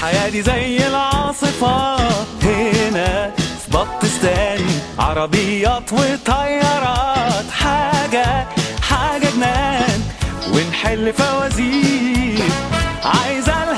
الحياة دي زي العاصفة هنا في بطستان عربيات وطيارات حاجة حاجة جنان ونحل فوازير عايزة